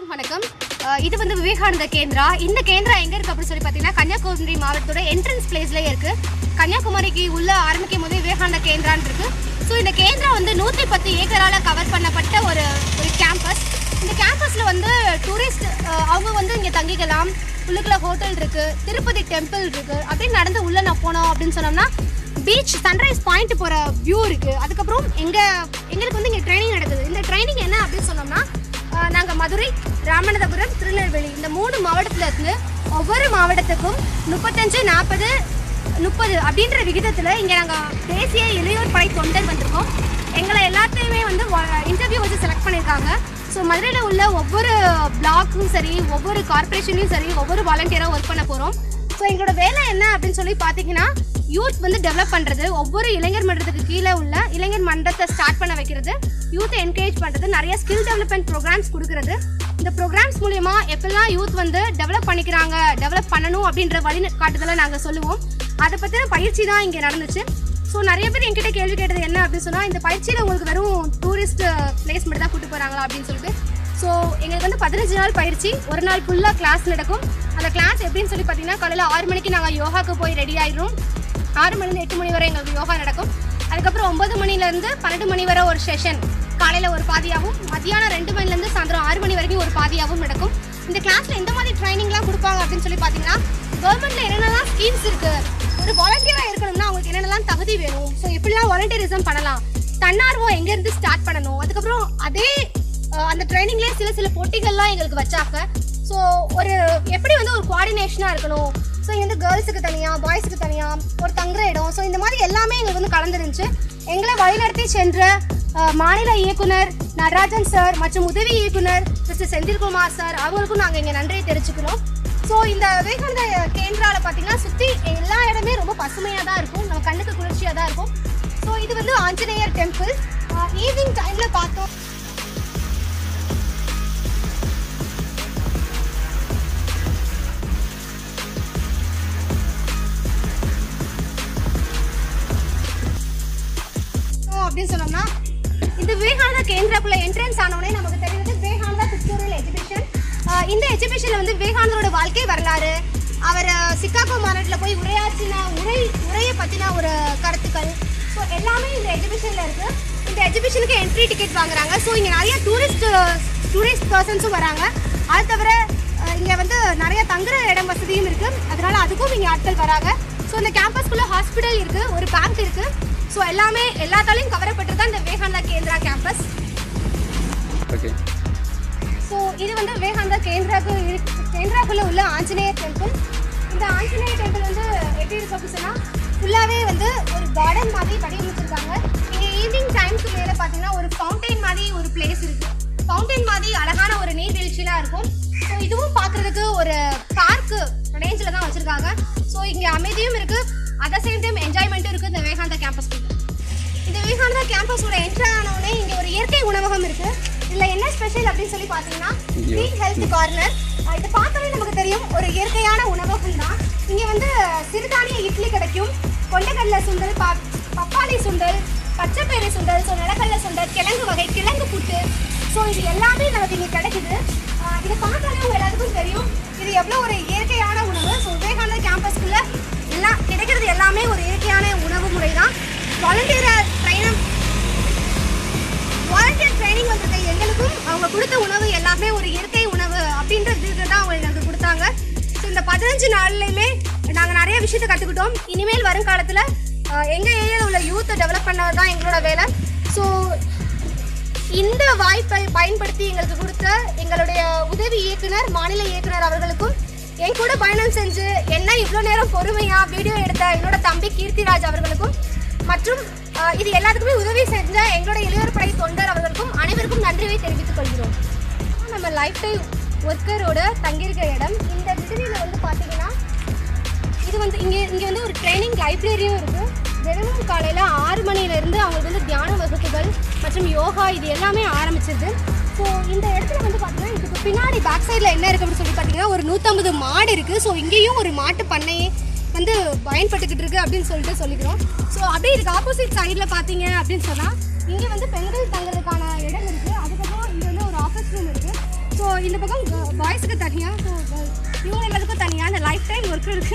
எல்லாருக்கும் வணக்கம் அஹ் இது வந்து விவேகானந்த கேந்திரா இந்த கேந்திரா எங்க இருக்கு அப்படின்னு சொல்லி பார்த்தீங்கன்னா கன்னியாகுமரி மாவட்டத்தோட என்ட்ரன்ஸ் பிளேஸ்லயே இருக்கு கன்னியாகுமரிக்கு உள்ள ஆரம்பிக்கும் போது விவேகானந்த கேந்திரான்னு இருக்கு ஸோ இந்த கேந்திரா வந்து நூற்றி பத்து ஏக்கரால கவர் பண்ணப்பட்ட ஒரு ஒரு கேம்பஸ் இந்த கேம்பஸ்ல வந்து டூரிஸ்ட் அவங்க வந்து இங்கே தங்கிக்கலாம் உள்ளுக்குள்ள ஹோட்டல் இருக்கு திருப்பதி டெம்பிள் இருக்கு அப்படியே நடந்து உள்ள நான் போனோம் அப்படின்னு சொன்னோம்னா பீச் சன்ரைஸ் பாயிண்ட் போற வியூ இருக்கு அதுக்கப்புறம் எங்க எங்களுக்கு வந்து இங்க ட்ரைனிங் நடக்குது இந்த ட்ரைனிங் என்ன அப்படின்னு சொன்னோம்னா ஆஹ், நாங்க மதுரை ராமநாதபுரம் திருநெல்வேலி இந்த மூணு மாவட்டத்துல இருந்து ஒவ்வொரு மாவட்டத்துக்கும் முப்பத்தஞ்சு நாற்பது முப்பது அப்படின்ற விகிதத்துல இங்க நாங்க தேசிய இளையோர் படை தொண்டர் வந்திருக்கோம் எங்களை எல்லாத்தையுமே வந்து இன்டர்வியூ வச்சு செலக்ட் பண்ணியிருக்காங்க ஸோ மதுரையில் உள்ள ஒவ்வொரு பிளாக்கும் சரி ஒவ்வொரு கார்பரேஷன்லையும் சரி ஒவ்வொரு வாலண்டியராக ஒர்க் பண்ண போகிறோம் ஸோ எங்களோட வேலை என்ன அப்படின்னு சொல்லி பார்த்தீங்கன்னா யூத் வந்து டெவலப் பண்ணுறது ஒவ்வொரு இளைஞர் மன்றத்துக்கு கீழே உள்ள இளைஞர் மன்றத்தை ஸ்டார்ட் பண்ண வைக்கிறது யூத்தை என்கரேஜ் பண்ணுறது நிறைய ஸ்கில் டெவலப்மெண்ட் ப்ரோக்ராம்ஸ் கொடுக்குறது இந்த ப்ரோக்ராம்ஸ் மூலியமா எப்பெல்லாம் யூத் வந்து டெவலப் பண்ணிக்கிறாங்க டெவலப் பண்ணணும் அப்படின்ற வழி காட்டுதலை நாங்கள் சொல்லுவோம் அதை பற்றின பயிற்சி தான் இங்கே நடந்துச்சு ஸோ நிறைய பேர் என்கிட்ட கேள்வி கேட்டது என்ன அப்படின்னு சொன்னால் இந்த பயிற்சியில் உங்களுக்கு வெறும் டூரிஸ்ட் பிளேஸ் மட்டும் தான் கூட்டு போகிறாங்களா அப்படின்னு சொல்லிட்டு ஸோ எங்களுக்கு வந்து பதினஞ்சு நாள் பயிற்சி ஒரு நாள் ஃபுல்லாக கிளாஸ் நடக்கும் அந்த கிளாஸ் எப்படின்னு சொல்லி பார்த்தீங்கன்னா காலையில் ஆறு மணிக்கு நாங்கள் யோகாக்கு போய் ரெடி ஆயிடுறோம் ஆறு மணிலேருந்து எட்டு மணி வரை எங்களுக்கு யோகா நடக்கும் அதுக்கப்புறம் ஒன்பது மணிலேருந்து பன்னெண்டு மணி வரை ஒரு செஷன் காலையில் ஒரு பாதியாகவும் மதியானம் ரெண்டு மணிலேருந்து சாயந்தரம் ஆறு மணி வரைக்கும் ஒரு பாதியாகவும் நடக்கும் இந்த கிளாஸில் எந்த மாதிரி ட்ரைனிங்லாம் கொடுப்பாங்க அப்படின்னு சொல்லி பார்த்தீங்கன்னா கவர்மெண்ட்டில் என்னென்னலாம் ஸ்கீம்ஸ் இருக்குது ஒரு வாலண்டியராக இருக்கணும்னா அவங்களுக்கு என்னென்னலாம் தகுதி வேணும் ஸோ எப்படிலாம் வாலண்டியரிசம் பண்ணலாம் தன்னார்வம் எங்கேருந்து ஸ்டார்ட் பண்ணணும் அதுக்கப்புறம் அதே அஹ், அந்த ட்ரைனிங்லேயே சில சில போட்டிகள்லாம் எங்களுக்கு வச்சாங்க ஸோ ஒரு எப்படி வந்து ஒரு கோஆர்டினேஷனாக இருக்கணும் ஸோ இங்கே வந்து கேர்ள்ஸுக்கு தனியாக பாய்ஸுக்கு தனியாக ஒரு தங்குற இடம் ஸோ இந்த மாதிரி எல்லாமே எங்களுக்கு வந்து கலந்துருந்துச்சு எங்களை வழிநடத்தி சென்ற அஹ், மாநில இயக்குனர் நடராஜன் சார் மற்றும் உதவி இயக்குனர் மிஸ்டர் செந்தில்குமார் சார் அவங்களுக்கும் நாங்கள் இங்கே நன்றியை தெரிவிச்சுக்கிறோம் ஸோ இந்த விவேகானந்த கேந்திராவில் பார்த்தீங்கன்னா சுற்றி எல்லா இடமே ரொம்ப பசுமையாக தான் இருக்கும் நம்ம கண்ணுக்கு குளிர்ச்சியாக தான் இருக்கும் ஸோ இது வந்து ஆஞ்சநேயர் டெம்பிள் ஈவினிங் டைமில் பார்த்தோம் ஸோ அப்படின்னு சொன்னோம்னா இந்த விவேகானந்தா கேந்திராக்குள்ள என்ட்ரன்ஸ் ஆனவுடனே நமக்கு தெரியுது விவேகானந்தா பிக்டோரியல் எஜிபிஷன் இந்த எஜிபிஷன்ல வந்து விவேகானந்தரோட வாழ்க்கை வரலாறு அவர் அஹ், சிக்காகோ மாநாட்டில் போய் உரையாற்றின உரை உரையை பற்றின ஒரு கருத்துக்கள் ஸோ எல்லாமே இந்த எஜிபிஷனில் இருக்கு இந்த எஜிபிஷனுக்கு என்ட்ரி டிக்கெட் வாங்குறாங்க ஸோ இங்கே நிறைய டூரிஸ்ட் டூரிஸ்ட் பர்சன்ஸும் வராங்க அது தவிர அஹ், இங்க வந்து நிறைய தங்குற இடம் வசதியும் இருக்கு அதனால அதுக்கும் இங்க ஆட்கள் வராங்க ஸோ இந்த கேம்பஸ்குள்ள ஹாஸ்பிட்டல் இருக்கு ஒரு பேங்க் இருக்கு ஸோ எல்லாமே எல்லாத்தாலையும் கவரப்பட்டு தான் இந்த Vivekananda Kendra campus okay so இது வந்து விவேகானந்தா கேந்திராக்கு இருக்கு- கேந்திராக்குள்ள உள்ள ஆஞ்சநேயர் டெம்பிள் இந்த ஆஞ்சநேயர் டெம்பிள் வந்து எப்படி இருக்கு அப்படின்னு சொன்னா ஃபுல்லாகவே வந்து ஒரு கார்டன் மாதிரி வடிவமைச்சிருக்காங்க இங்கே ஈவினிங் டைம்க்கு மேலே பார்த்தீங்கன்னா ஒரு ஃபவுண்டைன் மாதிரி ஒரு பிளேஸ் இருக்கு ஃபவுண்டைன் மாதிரி அழகான ஒரு நீர்வீழ்ச்சிலாம் இருக்கும் ஸோ இதுவும் பார்க்கறதுக்கு ஒரு பார்க்கு ரேஞ்சில் தான் வச்சிருக்காங்க ஸோ இங்கே அமைதியும் இருக்கு அட் சேம் டைம் என்ஜாய்மெண்ட்டும் இருக்கு இந்த விவேகானந்தா கேம்பஸ் இந்த விவேகானந்தா கேம்பஸோட என்ட்ரி ஆனவுடனே இங்க ஒரு இயற்கை உணவகம் இருக்கு இதுல என்ன ஸ்பெஷல் அப்படின்னு சொல்லி பாத்தீங்கன்னா ஐயோ. க்ரீன் ஹெல்த் கார்னர் இது பார்த்தாலே நமக்கு தெரியும் ஒரு இயற்கையான உணவகம் தான் இங்க வந்து சிறுதானிய இட்லி கிடைக்கும் கொண்டக்கடலை சுண்டல் பா- பப்பாளி சுண்டல் பச்சைப்பயிறு சுண்டல் ஸோ நிலக்கடலை சுண்டல் கிழங்கு வகை கிழங்கு புட்டு ஸோ இது எல்லாமே நமக்கு இங்க கிடைக்குது ஆஹ் இதை பார்த்தாலே உங்க எல்லாத்துக்கும் தெரியும் இது எவ்வளோ ஒரு இயற்கையான உணவு ஸோ விவேகானந்தா கேம்பஸ்க்குள்ள எல்லாம் கிடைக்கிறது எல்லாமே ஒரு இயற்கையான உணவு முறை தான் வாலண்டியர் ட்ரைனம் வாலண்டியர் ட்ரைனிங் வந்திருக்க எங்களுக்கும் அவங்க கொடுத்த உணவு எல்லாமே ஒரு இயற்கை உணவு அப்படின்றது தான் அவங்க எங்களுக்கு கொடுத்தாங்க ஸோ இந்த பதினஞ்சு நாள்லையுமே நாங்கள் நிறைய விஷயத்தை கற்றுக்கிட்டோம் இனிமேல் வருங்காலத்தில் எங்கள் ஏரியாவில் உள்ள யூத்தை டெவலப் பண்ணது தான் எங்களோட வேலை ஸோ இந்த வாய்ப்பை பயன்படுத்தி எங்களுக்கு கொடுத்த எங்களுடைய உதவி இயக்குனர் மாநில இயக்குனர் அவர்களுக்கும் என் கூட பயணம் செஞ்சு என்ன இவ்வளோ நேரம் பொறுமையா வீடியோ எடுத்த என்னோட தம்பி கீர்த்திராஜ் அவர்களுக்கும் மற்றும் அஹ், இது எல்லாத்துக்குமே உதவி செஞ்ச எங்களோட இளையோர் படை தொண்டர் அவர்களுக்கும் அனைவருக்கும் நன்றியை தெரிவித்துக் கொள்கிறோம் நம்ம லைஃப் டைம் ஒர்க்கரோட தங்கியிருக்க இடம் இந்த விடுதியில் வந்து பார்த்தீங்கன்னா இது வந்து இங்கே இங்கே வந்து ஒரு ட்ரைனிங் லைப்ரரியும் இருக்குது தினமும் காலையில் ஆறு மணிலேருந்து அவங்களுக்கு வந்து தியான வகுப்புகள் மற்றும் யோகா இது எல்லாமே ஆரம்பிச்சிருது ஸோ இந்த இடத்துல வந்து பார்த்தீங்கன்னா இதுக்கு பின்னாடி பேக் சைடில் என்ன இருக்குது அப்படின்னு சொல்லி பார்த்தீங்கன்னா ஒரு நூற்றம்பது மாடு இருக்குது ஸோ இங்கேயும் ஒரு மாட்டு பண்ணையே வந்து பயன்பட்டுக்கிட்டு இருக்கு அப்படின்னு சொல்லிட்டு சொல்லிக்கிறோம் ஸோ அப்படியே இதுக்கு ஆப்போசிட் சைடில் பார்த்தீங்க அப்படின்னு சொன்னால் இங்கே வந்து பெண்கள் தங்குறதுக்கான இடம் இருக்குது அதுக்கப்புறம் இங்கே வந்து ஒரு ஆஃபீஸ் ரூம் இருக்குது ஸோ இந்த பக்கம் பாய்ஸுக்கு தனியாக ஸோ இவங்க எல்லாத்துக்கும் தனியாக அந்த லைஃப் டைம் ஒர்க் இருக்கு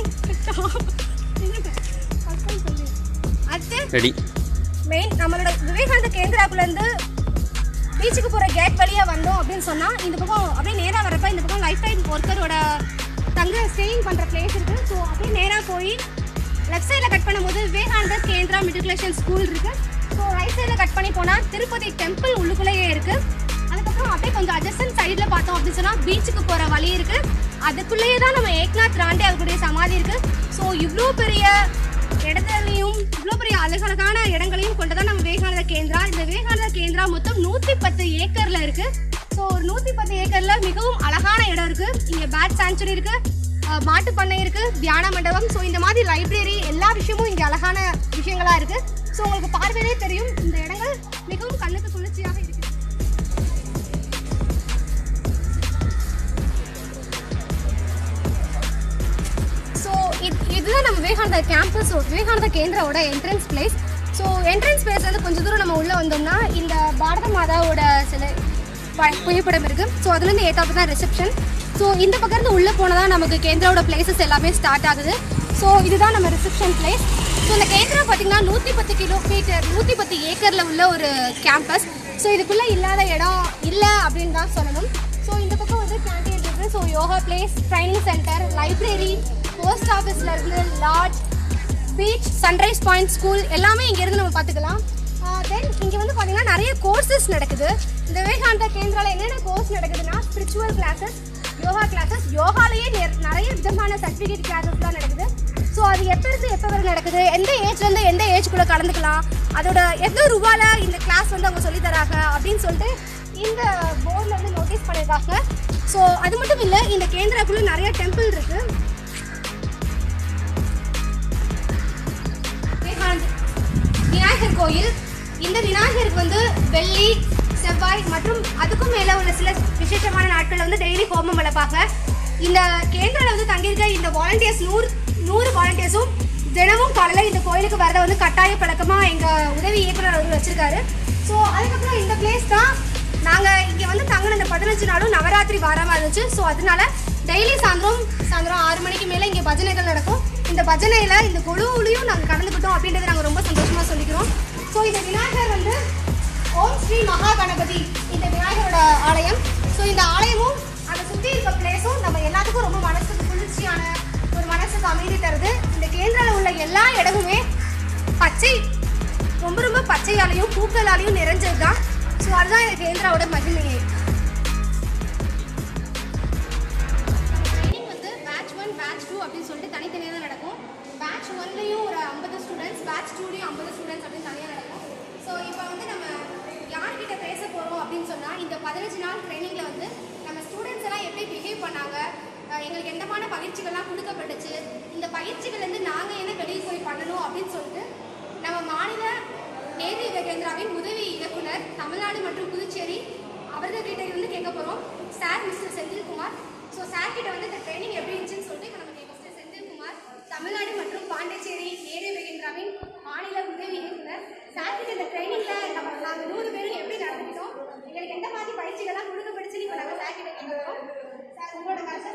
அடுத்து ரெடி மெயின் நம்மளோட விவேகானந்த கேந்திராக்குலேருந்து பீச்சுக்கு போகிற கேட் வழியாக வந்தோம் அப்படின்னு சொன்னால் இந்த பக்கம் அப்படியே நேராக வரப்ப இந்த பக்கம் லைஃப் டைம் ஒர்க்கரோட தங்க ஸ்டேயிங் பண்ணுற பிளேஸ் இருக்குது ஸோ அப்படியே நேராக போய் லெஃப்ட் சைடில் கட் பண்ணும்போது விவேகானந்தர் கேந்திரா மெட்ரிகுலேஷன் ஸ்கூல் இருக்குது ஸோ ரைட் சைடில் கட் பண்ணி போனால் திருப்பதி டெம்பிள் உள்ளுக்குள்ளேயே இருக்குது அதுக்கப்புறம் அப்படியே கொஞ்சம் அட்ஜஸ்டன் சைடில் பார்த்தோம் அப்படின்னு சொன்னால் பீச்சுக்கு போகிற வழி இருக்குது அதுக்குள்ளேயே தான் நம்ம ஏக்நாத் ராண்டே அவருடைய சமாதி இருக்குது ஸோ இவ்வளோ பெரிய இடத்துலையும் இவ்வளோ பெரிய அழகழகான இடங்களையும் கொண்டதான் நம்ம விவேகானந்த கேந்திரா இந்த விவேகானந்த கேந்திரா மொத்தம் நூற்றி பத்து ஏக்கர்ல இருக்கு ஸோ ஒரு நூற்றி பத்து ஏக்கர்ல மிகவும் அழகான இடம் இருக்கு இங்கே பேட் சாங்சுரி இருக்கு அஹ், மாட்டு பண்ணை இருக்கு தியான மண்டபம் ஸோ இந்த மாதிரி லைப்ரரி எல்லா விஷயமும் இங்கே அழகான விஷயங்களா இருக்கு ஸோ உங்களுக்கு பார்வையிலே தெரியும் இந்த இடங்கள் மிகவும் கண்ணுக்கு குளிர்ச்சியாக இருக்கு ஸோ இது இதுதான் நம்ம விவேகானந்தா கேம்பஸ் விவேகானந்தா கேந்திராவோட என்ட்ரன்ஸ் பிளேஸ் ஸோ என்ட்ரன்ஸ் பிளேஸ்லேருந்து கொஞ்சம் தூரம் நம்ம உள்ளே வந்தோம்னா இந்த பாரத மாதாவோட சில ப- புகைப்படம் இருக்குது ஸோ அதுலேருந்து ஏற்றாப்பு தான் ரிசப்ஷன் ஸோ இந்த பக்கம் இருந்து உள்ளே போனதான் நமக்கு கேந்திராவோட பிளேசஸ் எல்லாமே ஸ்டார்ட் ஆகுது ஸோ இதுதான் நம்ம ரிசப்ஷன் பிளேஸ் ஸோ இந்த கேந்திரா பார்த்தீங்கன்னா நூற்றி பத்து கிலோமீட்டர் நூற்றி பத்து ஏக்கரில் உள்ள ஒரு கேம்பஸ் ஸோ இதுக்குள்ளே இல்லாத இடம் இல்லை அப்படின்னு தான் சொல்லணும் ஸோ இந்த பக்கம் வந்து கேண்டீன் இருக்குது so yoga place training centre library post ஆஃபீஸில் இருந்து lodge beach sunrise point school எல்லாமே இங்கேருந்து நம்ம பார்த்துக்கலாம் தென் இங்கே வந்து பார்த்தீங்கன்னா நிறைய கோர்சஸ் நடக்குது இந்த விவேகானந்தா கேந்திரால என்னென்ன கோர்ஸ் நடக்குதுன்னா ஸ்பிரிச்சுவல் கிளாஸஸ் யோகா கிளாஸஸ் யோகாலேயே நெ- நிறைய விதமான சர்டிஃபிகேட் கிளாஸஸ்லாம் நடக்குது ஸோ அது எப்போ இருந்து எப்போ வரை நடக்குது எந்த ஏஜ்லேருந்து எந்த ஏஜ்குள்ளே கலந்துக்கலாம் அதோட எவ்வளோ ரூபால இந்த கிளாஸ் வந்து அவங்க சொல்லித் தராங்க அப்படின்னு சொல்லிட்டு இந்த போர்டில் வந்து நோட்டீஸ் பண்ணியிருக்காங்க ஸோ அது மட்டும் இல்லை இந்த கேந்திராக்குள்ளே நிறைய டெம்பிள் இருக்குது விவேகானந்த் விநாயகர் கோயில் இந்த விநாயகருக்கு வந்து வெள்ளி செவ்வாய் மற்றும் அதுக்கும் மேலே உள்ள சில விசேஷமான நாட்களில் வந்து டெய்லி ஹோமம் வளர்ப்பாங்க இந்த கேந்திராவில் வந்து தங்கியிருக்க இந்த வாலண்டியர்ஸ் நூறு நூறு வாலண்டியர்ஸும் தினமும் காலையில் இந்த கோயிலுக்கு வரதை வந்து கட்டாய பழக்கமாக எங்கள் உதவி இயக்குனர் அவர் வச்சிருக்காரு ஸோ அதுக்கப்புறம் இந்த பிளேஸ் தான் நாங்கள் இங்கே வந்து தங்கின இந்த பதினஞ்சு நாளும் நவராத்திரி வாரமாக இருந்துச்சு ஸோ அதனால டெய்லி சாயந்தரம் சாயந்தரம் ஆறு மணிக்கு மேலே இங்கே பஜனைகள் நடக்கும் இந்த பஜனையில் இந்த குழுவுலையும் நாங்கள் கலந்துக்கிட்டோம் அப்படின்றத நாங்கள் ரொம்ப சந்தோஷமாக சொல்லிக்கிறோம் ஸோ இந்த விநாயகர் வந்து ஓம் ஸ்ரீ மகா கணபதி இந்த விநாயகரோட ஆலயம் ஸோ இந்த ஆலயமும் அதை சுற்றி இருக்க பிளேஸும் நம்ம எல்லாத்துக்கும் ரொம்ப மனசுக்கு குளிர்ச்சியான ஒரு மனசுக்கு அமைதி தருது இந்த கேந்திராவில் உள்ள எல்லா இடமுமே பச்சை ரொம்ப ரொம்ப பச்சையாலையும் பூக்களாலையும் நிறைஞ்சது தான் ஸோ அதுதான் இந்த கேந்திராவோட மகிமையே ட்ரைனிங் வந்து பேட்ச் ஒன் பேட்ச் டூ அப்படின்னு சொல்லிட்டு தனித்தனியாக தான் நடக்கும் பேட்ச் ஒன்லையும் ஒரு ஐம்பது ஸ்டூடெண்ட்ஸ் பேட்ச் டூலையும் ஐம்பது ஸ்டூடெண்ட்ஸ் அப்படின்னு தனியாக நடக்கும் ஸோ இப்போ வந்து நம்ம யார்கிட்ட பேச போகிறோம் அப்படின்னு சொன்னால் இந்த பதினஞ்சு நாள் ட்ரைனிங்கில் வந்து நம்ம ஸ்டூடெண்ட்ஸ் எல்லாம் எப்படி பிஹேவ் பண்ணாங்க அஹ் எங்களுக்கு எந்தமான பயிற்சிகள்லாம் கொடுக்கப்பட்டுச்சு இந்த பயிற்சிகள்லேருந்து நாங்கள் என்ன வெளியே போய் பண்ணணும் அப்படின்னு சொல்லிட்டு நம்ம மாநில நேரு யுவ கேந்திராவின் உதவி இயக்குனர் தமிழ்நாடு மற்றும் புதுச்சேரி அவர்கள்கிட்ட இருந்து கேட்க போகிறோம் sir mister Senthilkumar so sir கிட்ட வந்து இந்த ட்ரைனிங் எப்படி இருந்துச்சுன்னு சொல்லிட்டு இப்போ நம்ம மிஸ்டர் செந்தில்குமார் தமிழ்நாடு மற்றும் பாண்டிச்சேரி நேரு யுவ கேந்திராவின் மாநில உதவி இயக்குனர் சார் கிட்ட இந்த ட்ரைனிங்கில் நம்ம நாங்கள் நூறு பேரும் எப்படி நடந்துக்கிட்டோம் எங்களுக்கு எந்த மாதிரி பயிற்சிகள்லாம் கொடுக்கப்பட்டுச்சுன்னு இப்போ நாங்கள் சார் கிட்ட கேட்க போகிறோம் சார் உங்களோட கருத்தை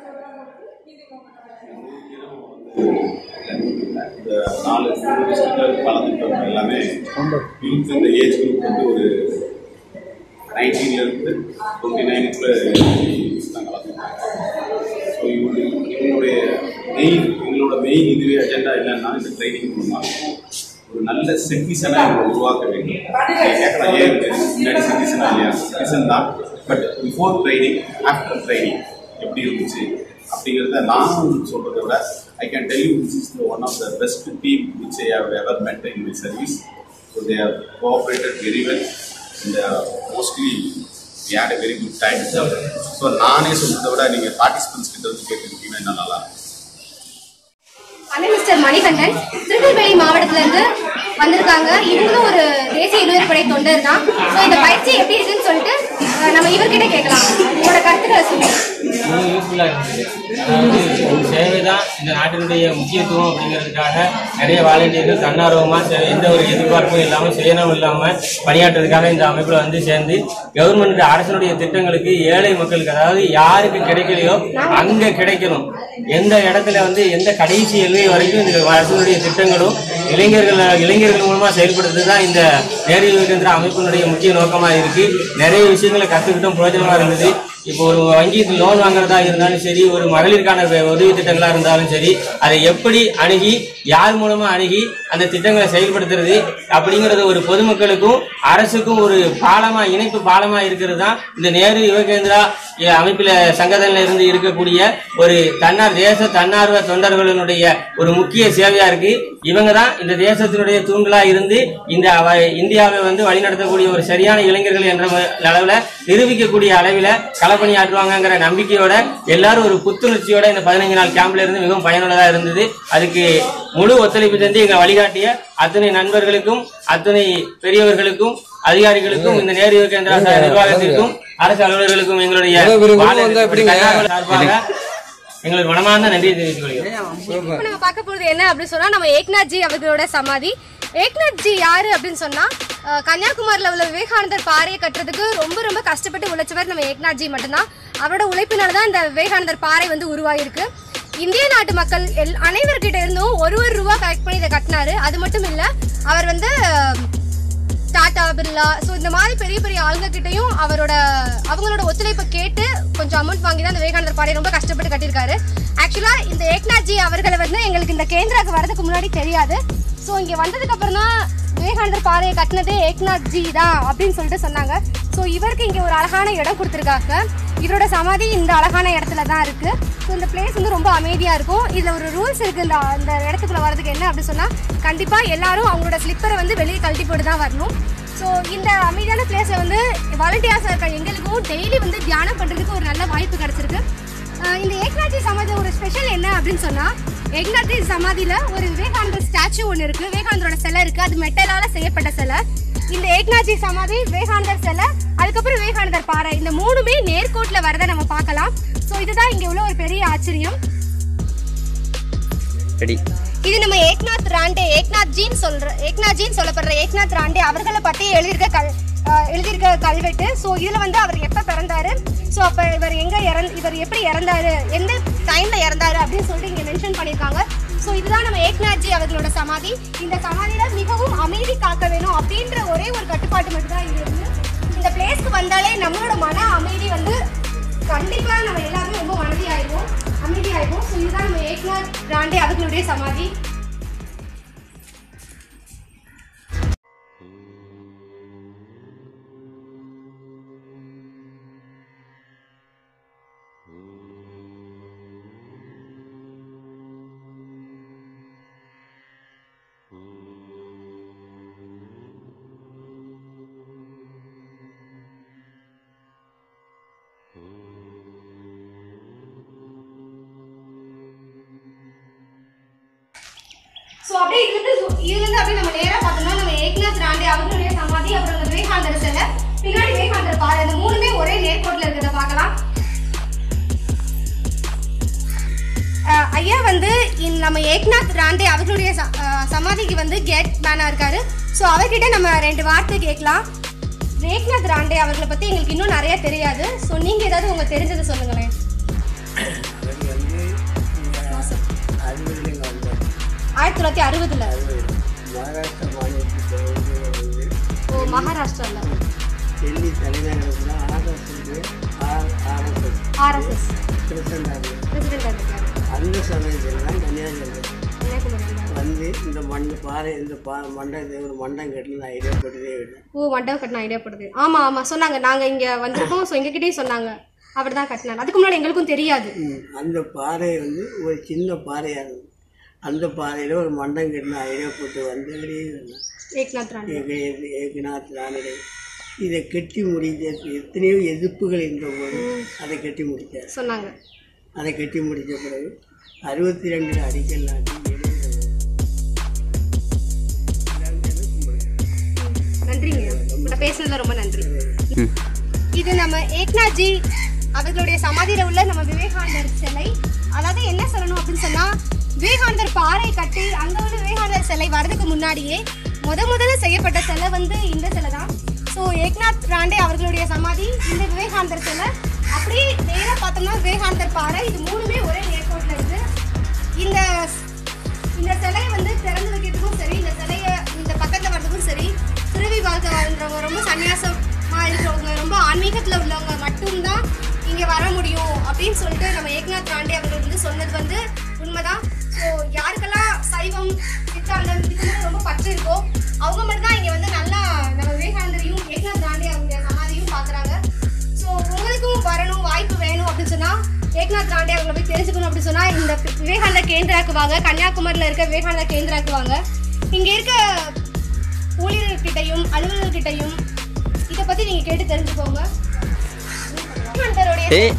இந்த நாலு ஸ்டூடெண்ட் கலந்துட்டவங்க எல்லாமே யூத் இந்த ஏஜ் குரூப் வந்து ஒரு நைன்டீன்ல இருந்து டுவெண்ட்டி நைனுக்குள்ள தான் கலந்துருக்காங்க ஸோ இவங்க இவங்களுடைய மெயின் எங்களோட மெயின் இதுவே அஜெண்டா என்னன்னா இந்த ட்ரைனிங் மூலமா ஒரு நல்ல சிட்டிசனை இவங்க உருவாக்க வேண்டும் நீங்க கேட்கலாம் ஏன் முன்னாடி சிட்டிசனா இல்லையா சிட்டிசன் தான் but before training after training எப்படி இருந்துச்சு அப்படிங்கிறத நான் சொல்றதை விட I can tell you this is one of the best team which I have ever met in my service so they have cooperated very well இந்த mostly we had a very good time so நானே சொல்றதை விட நீங்கள் participants கிட்ட வந்து கேட்டுக்கிட்டீங்கன்னா இன்னும் நல்லா இருக்கும் அண்ணன் மிஸ்டர் மணிகண்டன் திருநெல்வேலி மாவட்டத்துல இருந்து வந்திருக்காங்க இவங்களும் ஒரு தேசிய இளைஞர்படை தொண்டர் தான் ஸோ இந்த பயிற்சி எப்படி இருக்குன்னு சொல்லிட்டு அஹ், நம்ம இவர்கிட்ட கேட்கலாம் உங்களோட கருத்துக்களை சொல்லுங்க யூஸ்ஃபுல்லாக இருந்தது அதாவது சேவை தான் இந்த நாட்டினுடைய முக்கியத்துவம் அப்படிங்கிறதுக்காக நிறைய வாலண்டியர்கள் தன்னார்வமாக எந்த ஒரு எதிர்பார்ப்பும் இல்லாமல் சுயநலம் இல்லாமல் பணியாற்றுறதுக்காக இந்த அமைப்பில் வந்து சேர்ந்து கவர்மெண்ட் அரசனுடைய திட்டங்களுக்கு ஏழை மக்களுக்கு அதாவது யாருக்கு கிடைக்கலையோ அங்கே கிடைக்கணும் எந்த இடத்துல வந்து எந்த கடைசி எல்லை வரைக்கும் இந்த அரசனுடைய திட்டங்களும் இளைஞர்கள் இளைஞர்கள் மூலமா செயல்படுறது தான் இந்த நேரு யுவகேந்திரா அமைப்பினுடைய முக்கிய நோக்கமா இருக்கு நிறைய விஷயங்களை கத்துக்கிட்டோம் பிரயோஜனமா இருந்தது இப்போ ஒரு வங்கி லோன் வாங்குறதா இருந்தாலும் சரி ஒரு மகளிருக்கான வே- உதவி திட்டங்களா இருந்தாலும் சரி அதை எப்படி அணுகி யார் மூலமா அணுகி அந்த திட்டங்களை செயல்படுத்துறது அப்படிங்கிறது ஒரு பொதுமக்களுக்கும் அரசுக்கும் ஒரு பாலமா இணைப்பு பாலமா இருக்கிறது தான் இந்த நேரு யுவகேந்திரா எ, அமைப்பில சங்கதனில் இருந்து இருக்கக்கூடிய ஒரு தன்னார் தேச தன்னார்வ தொண்டர்களினுடைய ஒரு முக்கிய சேவையா இருக்கு இவங்க தான் இந்த தேசத்தினுடைய தூண்களா இருந்து இந்த அவ- இந்தியாவை வந்து வழிநடத்தக்கூடிய ஒரு சரியான இளைஞர்கள் என்ற ம- அளவுல நிரூபிக்கக்கூடிய அளவில களப்பணியாற்றுவாங்கங்கிற நம்பிக்கையோட எல்லாரும் ஒரு புத்துணர்ச்சியோட இந்த பதினஞ்சு நாள் கேம்ப்ல இருந்து மிகவும் பயனுள்ளதா இருந்தது அதுக்கு முழு ஒத்துழைப்பு தந்து எங்க வழிகாட்டிய அத்தனை நண்பர்களுக்கும் அத்தனை பெரியவர்களுக்கும் அதிகாரிகளுக்கும் இந்த நேரு யுவகேந்திரா ச- நிர்வாகத்திற்கும் அரசு அலுவலர்களுக்கும் எங்களுடைய எவ்வளவு விருப்பம் வாழ் வந்தா எப்படிங்க? தன்னார்வ சார்பாக எங்களுக்கு மனமார்ந்த நன்றியை தெரிவித்துக் கொள்கிறோம் இப்போ நம்ம பார்க்க போறது என்ன அப்படின்னு சொன்னா நம்ம ஏக்நாத் ஜி அவர்களோட சமாதி ஏக்நாத் ஜி யாரு அப்படின்னு சொன்னா அஹ், கன்னியாகுமரியில உள்ள விவேகானந்தர் பாறையை கட்டுறதுக்கு ரொம்ப ரொம்ப கஷ்டப்பட்டு உழைச்சவர் நம்ம ஏக்நாத் ஜி மட்டும்தான் அவரோட உழைப்பினால தான் இந்த விவேகானந்தர் பாறை வந்து உருவாயிருக்கு இந்திய நாட்டு மக்கள் எல் அனைவர்கிட்ட இருந்தும் ஒரு ஒரு ரூபா கலெக்ட் பண்ணி இதை கட்டினாரு அது மட்டும் இல்ல அவர் வந்து அஹ், டாடா பிர்லா ஸோ இந்த மாதிரி பெரிய பெரிய ஆளுங்க கிட்டயும் அவரோட அவங்களோட ஒத்துழைப்பை கேட்டு கொஞ்சம் அமௌண்ட் வாங்கி தான் இந்த விவேகானந்தர் பாறை ரொம்ப கஷ்டப்பட்டு கட்டியிருக்காரு ஆக்சுவலா இந்த ஏக்நாத் ஜி அவர்களை வந்து எங்களுக்கு இந்த கேந்திராக்கு வரதுக்கு முன்னாடி தெரியாது ஸோ இங்க வந்ததுக்கு அப்புறம் தான் விவேகானந்தர் பாறையை கட்டினதே ஏக்நாத் ஜி தான் அப்படின்னு சொல்லிட்டு சொன்னாங்க ஸோ இவருக்கு இங்க ஒரு அழகான இடம் கொடுத்துருக்காங்க இவரோட சமாதி இந்த அழகான இடத்துல தான் இருக்கு ஸோ இந்த பிளேஸ் வந்து ரொம்ப அமைதியா இருக்கும் இதுல ஒரு ரூல்ஸ் இருக்கு இந்த இந்த இடத்துக்குள்ள வரதுக்கு என்ன அப்படின்னு சொன்னா கண்டிப்பா எல்லாரும் அவங்களோட ஸ்லிப்பரை வந்து வெளியே கழட்டி போட்டு தான் வரணும் ஸோ இந்த அமைதியான பிளேஸ்ல வந்து வாலண்டியர்ஸாக இருக்க எங்களுக்கும் டெய்லி வந்து தியானம் பண்றதுக்கு ஒரு நல்ல வாய்ப்பு கிடைச்சிருக்கு அஹ் இந்த ஏக்நாத்ஜி சமாதியில் ஒரு ஸ்பெஷல் என்ன அப்படின்னு சொன்னா ஏக்நாத்ஜி சமாதியில ஒரு விவேகானந்தர் ஸ்டாச்சு ஒன்று இருக்கு விவேகானந்தரோட சிலை இருக்கு அது மெட்டலால செய்யப்பட்ட சிலை இந்த ஏக்நாத்ஜி சமாதி விவேகானந்தர் சிலை அதுக்கப்புறம் விவேகானந்தர் பாறை இந்த மூணுமே நேர்கோட்ல வரதை நம்ம பார்க்கலாம் ஸோ இதுதான் இங்க உள்ள ஒரு பெரிய ஆச்சரியம் ரெடி இது நம்ம ஏக்நாத் ராண்டே ஏக்நாத் ஜின்னு சொல்ற ஏக்நாத் ஜின்னு சொல்லப்படுற ஏக்நாத் ராண்டே அவர்களை பத்தி எழுதியிருக்க கல் அஹ் எழுதியிருக்க கல்வெட்டு ஸோ இதுல வந்து அவர் எப்ப பிறந்தாரு ஸோ அப்ப இவர் எங்க இறந் இவர் எப்படி இறந்தாரு எந்த டைம்ல இறந்தாரு அப்படின்னு சொல்லிட்டு இங்க மென்ஷன் பண்ணியிருக்காங்க ஸோ இதுதான் நம்ம ஏக்நாத் ஜி அவர்களோட சமாதி இந்த சமாதியில மிகவும் அமைதி காக்க வேணும் அப்படின்ற ஒரே ஒரு கட்டுப்பாட்டு மட்டும் தான் இங்க இருக்கு இந்த பிளேஸ்க்கு வந்தாலே நம்மளோட மன அமைதி வந்து கண்டிப்பா நம்ம எல்லாருமே ரொம்ப மனதி ஆயிடுவோம் அமைதி ஆயிடுவோம் ஸோ இதுதான் நம்ம ஏக்நாத் ராண்டே அவர்களுடைய சமாதி ஸோ அப்படியே இதுல இருந்து அப்படியே நம்ம நேரா பார்த்தோம்னா நம்ம ஏக்நாத் ராண்டே அவர்களுடைய சமாதி அப்புறம் அந்த விவேகானந்தர் சிலை பின்னாடி விவேகானந்தர் பாறை இந்த மூணுமே ஒரே நேர்கோட்டில் இருக்கிறத பார்க்கலாம் அஹ் ஐயா வந்து இந்த நம்ம ஏக்நாத் ராண்டே அவர்களுடைய ச- அஹ் சமாதிக்கு வந்து கேட் மேனா இருக்காரு ஸோ அவர்கிட்ட நம்ம ரெண்டு வார்த்தை கேட்கலாம் ஏக்நாத் ராண்டே அவர்களை பத்தி எங்களுக்கு இன்னும் நிறைய தெரியாது ஸோ நீங்க ஏதாவது உங்களுக்கு தெரிஞ்சதை சொல்லுங்களேன் அவர் வந்து அறுபதுல இங்கே வந்தார் ஆயிரத்தி தொள்ளாயிரத்தி அறுபதுல மகாராஷ்டிரா மாநிலத்துக்கு வந்து ஓ மகாராஷ்டிரால டெல்லி தலைநகரத்தில் ஆர்எஸ்எஸ் ஆர்எஸ்எஸ் ஆர்எஸ்எஸ் பிரசிடண்டாக பிரசிடென்ட் இருக்காரு அந்த சமயத்தில் தான் கன்னியாகுமரி கன்னியாகுமரியில வந்து இந்த மண் பாறை இந்த பா மண்டபத்தை ஒரு மண்டம் கட்டில் நான் ஐடியா போட்டதே இல்லை ஓ மண்டபம் கட்டின ஐடியா படுது ஆமா ஆமா சொன்னாங்க நாங்க இங்க வந்திருக்கோம் ஸோ எங்ககிட்டயும் சொன்னாங்க அவர் தான் கட்டினார் அதுக்கு முன்னாடி எங்களுக்கும் தெரியாது ம், அந்த பாறை வந்து ஒரு சின்ன பாறையாக இருந்தது அந்த பாறையில் ஒரு மண்டம் கட்டின ஐடியா போட்டு வந்தபடியே இருந்தேன் ஏக்நாத் ராண்டே ஏக- ஏகநாத் ராணடே இதை கட்டி முடிஞ்ச எத்தனையோ எதிர்ப்புகள் இருந்தபோது அதை கட்டி முடித்தார் சொன்னாங்க அதை கட்டி முடித்த பிறகு அறுபத்தி ரெண்டு அடிக்கல் நாட்டி எழுபது நன்றிங்க உங்களை பேசுனதுல ரொம்ப நன்றி இது நம்ம ஏக்நாத் ஜி அவர்களுடைய சமாதியில உள்ள நம்ம விவேகானந்தர் சிலை அதாவது என்ன சொல்லணும் அப்படின்னு சொன்னா விவேகானந்தர் பாறை கட்டி அங்க உள்ள விவேகானந்தர் சிலை வர்றதுக்கு முன்னாடியே முத முதல்ல செய்யப்பட்ட சிலை வந்து இந்த சிலை தான் ஸோ ஏக்நாத் ராண்டே அவர்களுடைய சமாதி இந்த விவேகானந்தர் சிலை அப்படியே நேராக பார்த்தோம்னா விவேகானந்தர் பாறை இது மூணுமே ஒரே நேர்கோட்டில் இருக்கு இந்த இந்த சிலையை வந்து திறந்து வைக்கிறதுக்கும் சரி இந்த சிலையை இந்த பக்கத்தில் வர்றதுக்கும் சரி துறவி வாழ்க்கை வாழ்றவங்க ரொம்ப சன்னியாசமா இருக்கிறவங்க ரொம்ப ஆன்மீகத்தில் உள்ளவங்க மட்டும்தான் இங்கே வர முடியும் அப்படின்னு சொல்லிட்டு நம்ம ஏக்நாத் ராண்டே அவர்கள் வந்து சொன்னது வந்து உண்மைதான் ஸோ யாருக்கெல்லாம் சைவம் சித்தாந்தம் இதுக்கு மேல ரொம்ப பற்று இருக்கோ அவங்க மட்டும் தான் இங்கே வந்து நல்லா நம்ம விவேகானந்தரையும் ஏக்நாத் ராண்டே அவங்களுடைய சமாதியும் பார்க்குறாங்க ஸோ உங்களுக்கும் வரணும் வாய்ப்பு வேணும் அப்படின்னு சொன்னா ஏக்நாத் ராண்டே அவங்களை போய் தெரிஞ்சுக்கணும் அப்படின்னு சொன்னா இந்த விவேகானந்த கேந்திராக்கு வாங்க கன்னியாகுமரியில் இருக்க விவேகானந்த கேந்திராக்கு வாங்க இங்க இருக்க ஊழியர்கிட்டையும் அலுவலர்கிட்டையும் இதை பத்தி நீங்க கேட்டு தெரிஞ்சுக்கோங்க விவேகானந்தருடைய ஏய்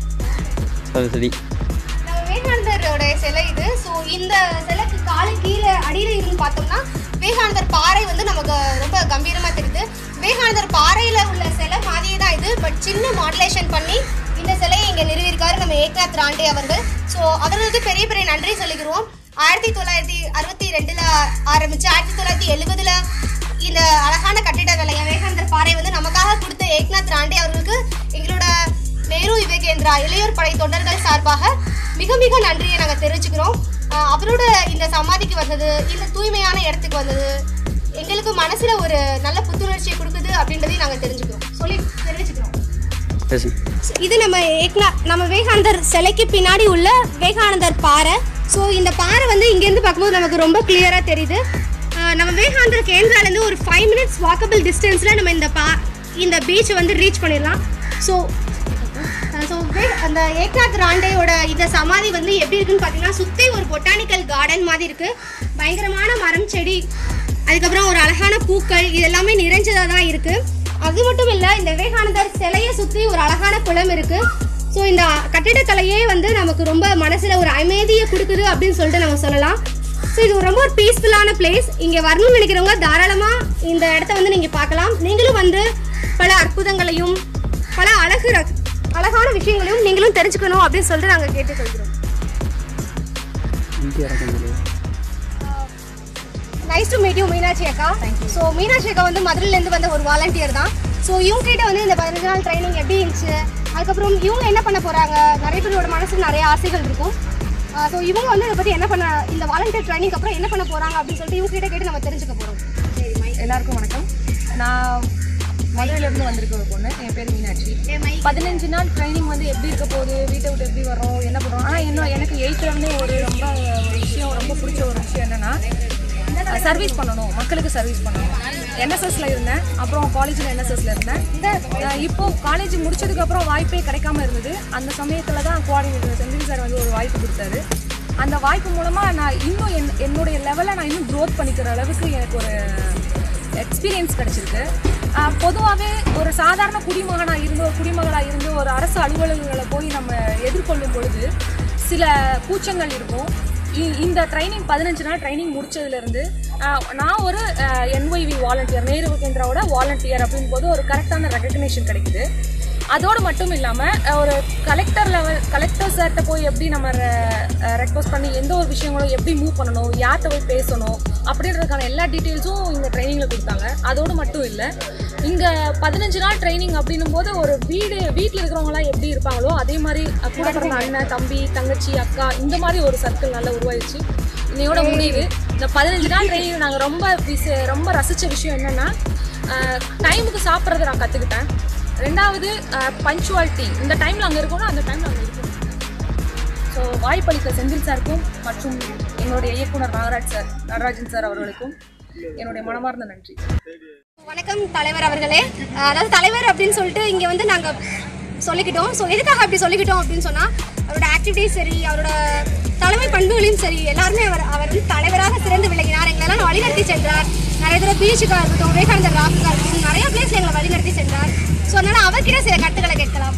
சரி சரி நம்ம விவேகானந்தரோட சிலை இது ஸோ இந்த சிலைக்கு காலு கீழே அடியில் இருந்து பார்த்தோம்னா விவேகானந்தர் பாறை வந்து நமக்கு ரொம்ப கம்பீரமாக தெரியுது விவேகானந்தர் பாறையில் உள்ள சிலை மாதிரியே தான் இது பட் சின்ன மாடுலேஷன் பண்ணி இந்த சிலையை இங்கே நிறுவியிருக்காரு நம்ம ஏக்நாத் ராண்டே அவர்கள் ஸோ அவர்களுக்கு பெரிய பெரிய நன்றி சொல்லிக்கிறோம் ஆயிரத்தி தொள்ளாயிரத்தி அறுபத்தி ரெண்டில் ஆரம்பிச்சு ஆயிரத்தி தொள்ளாயிரத்தி எழுபதுல இந்த அழகான கட்டிட வேலையை விவேகானந்தர் பாறை வந்து நமக்காக கொடுத்த ஏக்நாத் ராண்டே அவர்களுக்கு எங்களோட நேரு விவேகேந்திரா இளையோர் படை தொண்டர்கள் சார்பாக மிக மிக நன்றியை நாங்கள் தெரிவிச்சுக்கிறோம் ஆஹ் அவரோட இந்த சமாதிக்கு வந்தது இந்த தூய்மையான இடத்துக்கு வந்தது எங்களுக்கு மனசுல ஒரு நல்ல புத்துணர்ச்சியை கொடுக்குது அப்படின்றதையும் நாங்கள் தெரிஞ்சுக்கிறோம் சொல்லி தெரிவிச்சுக்கிறோம் பேசு இது நம்ம ஏக்னா நம்ம விவேகானந்தர் சிலைக்கு பின்னாடி உள்ள விவேகானந்தர் பாறை ஸோ இந்த பாறை வந்து இங்கேருந்து பார்க்கும்போது நமக்கு ரொம்ப கிளியராக தெரியுது ஆஹ் நம்ம விவேகானந்தர் கேந்திராலேருந்து ஒரு ஃபைவ் மினிட்ஸ் வாக்கபிள் டிஸ்டன்ஸில் நம்ம இந்த பா இந்த பீச்சை வந்து ரீச் பண்ணிடலாம் ஸோ ஸோ அந்த ஏக்நாத் ராண்டேயோட இந்த சமாதி வந்து எப்படி இருக்குன்னு பார்த்தீங்கன்னா சுற்றி ஒரு பொட்டானிக்கல் கார்டன் மாதிரி இருக்குது பயங்கரமான மரம் செடி அதுக்கப்புறம் ஒரு அழகான பூக்கள் இது எல்லாமே நிறைஞ்சதாக தான் இருக்குது அது மட்டும் இல்லை இந்த விவேகானந்தர் சிலையை சுற்றி ஒரு அழகான குளம் இருக்குது ஸோ இந்த கட்டிடக்கலையே வந்து நமக்கு ரொம்ப மனசில் ஒரு அமைதியை கொடுக்குது அப்படின்னு சொல்லிட்டு நம்ம சொல்லலாம் ஸோ இது ஒரு ரொம்ப ஒரு பீஸ்ஃபுல்லான பிளேஸ் இங்கே வரணும்னு நினைக்கிறவங்க தாராளமாக இந்த இடத்த வந்து நீங்கள் பார்க்கலாம் நீங்களும் வந்து பல அற்புதங்களையும் பல அழகு ரக- அழகான விஷயங்களையும் நீங்களும் தெரிஞ்சுக்கணும் அப்படின்னு சொல்லிட்டு நாங்கள் கேட்டுக்கொள்கிறோம் இங்கே இறக்க முடியாது nice to meet you Meenakshi அக்கா ஸோ மீனாட்சி அக்கா வந்து மதுரையிலேருந்து வந்த ஒரு வாலண்டியர் தான் ஸோ இவங்க கிட்ட வந்து இந்த பதினஞ்சு நாள் ட்ரைனிங் எப்படி இருந்துச்சு அதுக்கப்புறம் இவங்க என்ன பண்ண போகிறாங்க நிறைய பேரோட மனசுல நிறைய ஆசைகள் இருக்கும் ஸோ இவங்க வந்து இதை பற்றி என்ன பண்ண இந்த வாலண்டியர் ட்ரைனிங் அப்புறம் என்ன பண்ண போகிறாங்க அப்படின்னு சொல்லிட்டு இவங்க கிட்ட கேட்டு நம்ம தெரிஞ்சுக்க போகிறோம் சரி மை எல்லாருக்கும் வணக்கம் நான் மதுரையிலேருந்து வந்திருக்க ஒரு பொண்ணு என் பேர் மீனாட்சி பதினஞ்சு நாள் ட்ரைனிங் வந்து எப்படி இருக்க போகுது வீட்டை விட்டு எப்படி வரோம் என்ன பண்ணுறோம் ஆனால் இன்னும் எனக்கு எயித்துலேருந்து ஒரு ரொம்ப ஒரு விஷயம் ரொம்ப பிடிச்ச ஒரு விஷயம் என்னென்னா சர்வீஸ் பண்ணணும் மக்களுக்கு சர்வீஸ் பண்ணணும் என்எஸ்எஸ்ல இருந்தேன் அப்புறம் காலேஜில் என்எஸ்எஸ்ல இருந்தேன் அஹ் இப்போ காலேஜ் முடிச்சதுக்கு அப்புறம் வாய்ப்பே கிடைக்காம இருந்தது அந்த சமயத்தில் தான் கோஆர்டினேட்டர் செந்தில் சார் வந்து ஒரு வாய்ப்பு கொடுத்தாரு அந்த வாய்ப்பு மூலமாக நான் இன்னும் என் என்னுடைய லெவலை நான் இன்னும் க்ரோத் பண்ணிக்கிற அளவுக்கு எனக்கு ஒரு எக்ஸ்பீரியன்ஸ் கிடச்சிருக்கு பொதுவாகவே ஒரு சாதாரண குடிமகனாக இருந்து ஒரு குடிமகளாக இருந்து ஒரு அரசு அலுவலகங்களை போய் நம்ம எதிர்கொள்ளும் பொழுது சில கூச்சங்கள் இருக்கும் இ- இந்த ட்ரைனிங் பதினஞ்சு நாள் ட்ரைனிங் முடிச்சதுலேருந்து நான் ஒரு என்ஒய்வி வாலண்டியர் நேரு கேந்திராவோட வாலண்டியர் அப்படின் போது ஒரு கரெக்டான ரெகக்னேஷன் கிடைக்குது அதோடு மட்டும் இல்லாமல் ஒரு கலெக்டர் லெவல் கலெக்டர் சார்கிட்ட போய் எப்படி நம்ம ரெக்வஸ்ட் பண்ணி எந்த ஒரு விஷயங்களும் எப்படி மூவ் பண்ணணும் யார்கிட்ட போய் பேசணும் அப்படின்றதுக்கான எல்லா டீட்டெயில்ஸும் இந்த ட்ரைனிங்கில் கொடுத்தாங்க அதோடு மட்டும் இல்லை இங்கே பதினஞ்சு நாள் ட்ரைனிங் அப்படின்னும் போது ஒரு வீடு வீட்டில் இருக்கிறவங்களாம் எப்படி இருப்பாங்களோ அதே மாதிரி கூட பிறந்த அண்ணன் தம்பி தங்கச்சி அக்கா இந்த மாதிரி ஒரு சர்க்கிள் நல்லா உருவாயிடுச்சு இன்னையோட முடியுது இந்த பதினஞ்சு நாள் ட்ரைனிங் நாங்கள் ரொம்ப விச- ரொம்ப ரசித்த விஷயம் என்னென்னா டைமுக்கு சாப்பிட்றத நான் கற்றுக்கிட்டேன் ரெண்டாவது பஞ்சுவாலிட்டி இந்த டைமில் அங்கே இருக்கணும் அந்த டைமில் அங்கே இருக்கணும் ஸோ வாய்ப்பளித்த செந்தில் சாருக்கும் மற்றும் எங்களுடைய இயக்குனர் நாகராஜ் சார் நடராஜன் சார் அவர்களுக்கும் என்னுடைய மனமார்ந்த நன்றி வணக்கம் தலைவர் அவர்களே அஹ் அதாவது தலைவர் அப்படின்னு சொல்லிட்டு இங்கே வந்து நாங்கள் சொல்லிக்கிட்டோம் ஸோ எதுக்காக அப்படி சொல்லிக்கிட்டோம் அப்படின்னு சொன்னால் அவரோட ஆக்டிவிட்டிஸ் சரி அவரோட தலைமை பண்புகளையும் சரி எல்லாருமே அவர் அவர் வந்து தலைவராக சிறந்து விளங்கினார் எங்களெல்லாம் வழிநடத்தி சென்றார் நிறைய தடவை பீச்சுக்காக இருக்கட்டும் விவேகானந்தர் ராக்குக்காக இருக்கட்டும் நிறைய பிளேஸ்ல எங்களை வழிநடத்தி சென்றார் ஸோ அதனால அவர்கிட்ட சில கருத்துக்களை கேட்கலாம்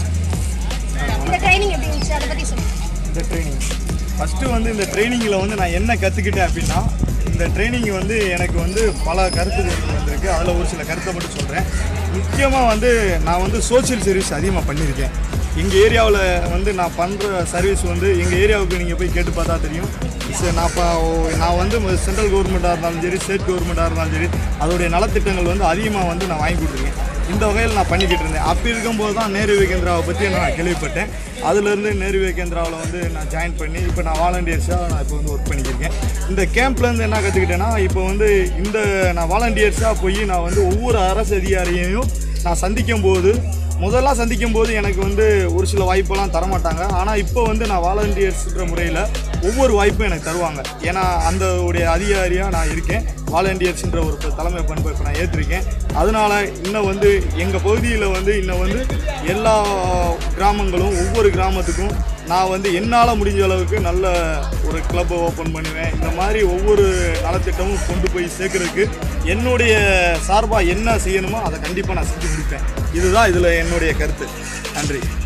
இந்த ட்ரைனிங் எப்படி இருந்துச்சு அதை பற்றி சொல்லுங்கள் இந்த ட்ரைனிங் ஃபஸ்ட்டு வந்து இந்த ட்ரைனிங்கில் வந்து நான் என்ன கற்றுக்கிட்டேன் அப்படின்னா இந்த ட்ரைனிங் வந்து எனக்கு வந்து பல கருத்துக்கள் வந்திருக்கு அதில் ஒரு சில கருத்தை மட்டும் சொல்கிறேன் முக்கியமாக வந்து நான் வந்து சோஷியல் சர்வீஸ் அதிகமாக பண்ணியிருக்கேன் எங்கள் ஏரியாவில் வந்து நான் பண்ணுற சர்வீஸ் வந்து எங்கள் ஏரியாவுக்கு நீங்கள் போய் கேட்டு பார்த்தா தெரியும் சரி, நான் இப்போ நான் வந்து சென்ட்ரல் கவர்மெண்ட்டாக இருந்தாலும் சரி ஸ்டேட் கவர்மெண்ட்டாக இருந்தாலும் சரி அதோடைய நலத்திட்டங்கள் வந்து அதிகமாக வந்து நான் வாங்கி கொடுத்துருக்கேன் இந்த வகையில் நான் பண்ணிக்கிட்டு இருந்தேன் அப்படி இருக்கும்போது தான் நேரு விவேகேந்திராவை பற்றி நான் கேள்விப்பட்டேன் அதுலேருந்து நேரு விவேகேந்திராவில் வந்து நான் ஜாயின் பண்ணி இப்போ நான் வாலண்டியர்ஸாக நான் இப்போ வந்து ஒர்க் பண்ணிக்கிருக்கேன் இந்த கேம்ப்லேருந்து என்ன கற்றுக்கிட்டேன்னா இப்போ வந்து இந்த நான் வாலண்டியர்ஸாக போய் நான் வந்து ஒவ்வொரு அரசு அதிகாரியையும் நான் சந்திக்கும் போது முதல்ல சந்திக்கும் போது எனக்கு வந்து ஒரு சில வாய்ப்பெல்லாம் தரமாட்டாங்க ஆனால் இப்போ வந்து நான் வாலண்டியர்ஸ்ன்ற முறையில் ஒவ்வொரு வாய்ப்பும் எனக்கு தருவாங்க ஏன்னா அந்த உடைய அதிகாரியாக நான் இருக்கேன் வாலண்டியர்ஸ்ன்ற ஒரு ப- தலைமை பண்பை இப்போ நான் ஏற்றிருக்கேன் அதனால இன்னும் வந்து எங்கள் பகுதியில் வந்து இன்னும் வந்து எல்லா கிராமங்களும் ஒவ்வொரு கிராமத்துக்கும் நான் வந்து என்னால் முடிஞ்ச அளவுக்கு நல்ல ஒரு கிளப்பை ஓப்பன் பண்ணுவேன் இந்த மாதிரி ஒவ்வொரு நலத்திட்டமும் கொண்டு போய் சேர்க்கறதுக்கு என்னுடைய சார்பாக என்ன செய்யணுமோ அதை கண்டிப்பாக நான் செஞ்சு முடிப்பேன் இதுதான் இதில் என்னுடைய கருத்து நன்றி